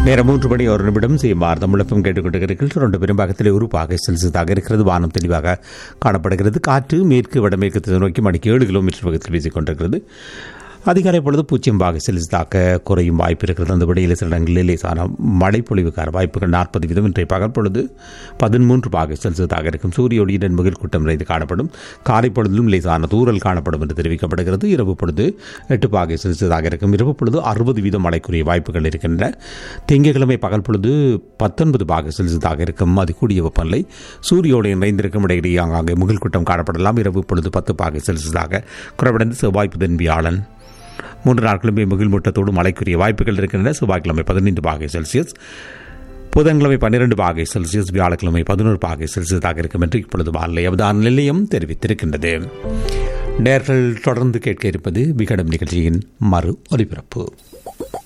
நேரம் மூன்று மணி ஒரு நிமிடம் செய்யுமாறு தமிழப்பம் கேட்டுக்கொண்டிருக்கிறீர்கள் ரெண்டு பெரும்பாகத்திலே ஒரு பாகை செல்சியஸாக இருக்கிறது வானம் தெளிவாக காணப்படுகிறது காற்று மேற்கு வடமேற்கு திசை நோக்கி மணிக்கு ஏழு கிலோமீட்டர் வேகத்தில் வீசிக் கொண்டிருக்கிறது அதிகாலை பொழுது பூஜ்ஜியம் பாகை செல்சியஸாக குறையும் வாய்ப்பு இருக்கிறது அந்த விடையில் சில இடங்களில் லேசான மழை பொழிவுக்கான வாய்ப்புகள் நாற்பது வீதம் இன்றைய பகல் பொழுது பதிமூன்று பாகை செல்சியஸாக இருக்கும் சூரிய ஒளியுடன் முகில் கூட்டம் நிறைந்து காணப்படும் காலை பொழுதிலும் லேசான தூறல் காணப்படும் என்று தெரிவிக்கப்படுகிறது இரவு பொழுது எட்டு பாகை செல்சியஸாக இருக்கும் இரவு பொழுது அறுபது வீதம் மழைக்குரிய வாய்ப்புகள் இருக்கின்றன திங்கட்கிழமை பகல் பொழுது பத்தொன்பது பாகை செல்சியஸாக இருக்கும் அது கூடிய வெப்பநிலை சூரியோடு இணைந்திருக்கும் இடையிடையே ஆங்காங்கே முகில் கூட்டம் காணப்படலாம் இரவு பொழுது பத்து பாகை செல்சியஸாக குறைவடைந்து செவ்வாய் புதன் வியாழன் மூன்று நாட்களுமே முகில் மூட்டத்தோடு மழைக்குரிய வாய்ப்புகள் இருக்கின்றன செவ்வாய்க்கிழமை பதினைந்து பாகை செல்சியஸ் புதன்கிழமை பன்னிரண்டு பாகை செல்சியஸ் வியாழக்கிழமை பதினோரு பாகை செல்சியஸாக இருக்கும் என்று இப்பொழுது வானிலை அவதான நிலையம் தெரிவித்திருக்கின்றது நேர்கள் தொடர்ந்து கேட்க இருப்பது விகடம் நிகழ்ச்சியின் மறு ஒலிபரப்பு